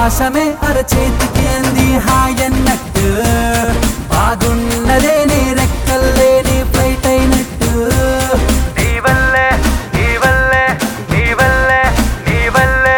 ఆకాశమే అరచేతికి అంది హాయన్నట్టు బాగున్నదే నీ రెక్కల్లేని ఫ్లైట్ అయినట్టు నీ వల్లే నీ వల్లే నీ వల్లే నీ వల్లే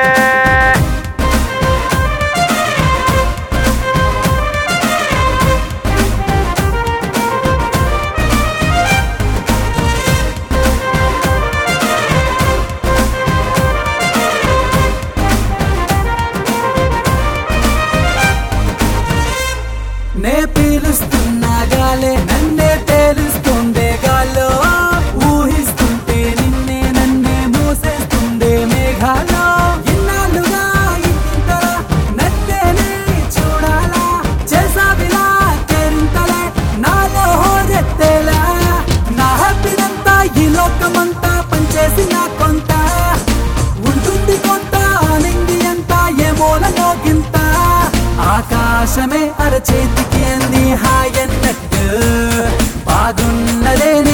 నే పీలుస్తున్నా గాలే నన్నే తేలుస్తుండే గాల్లో ఊహిస్తుంటే నిన్నే నన్నే మోసేస్తుండే మేఘాలో ఇన్నాళ్ళుగా ఇంతలా నన్నేనే చూడాలా చేసావిలా కేరింతలే నాలో హోరెత్తేలా నా హ్యాపీనంతా ఈ లోకమంతా పనిచేసి నా కొంత ఉంటుంది కొంత నిండి అంతా ఏమోలలో గింత ఆకాశమే అరచేతికి అంది హాయన్నట్టు బాగున్నదే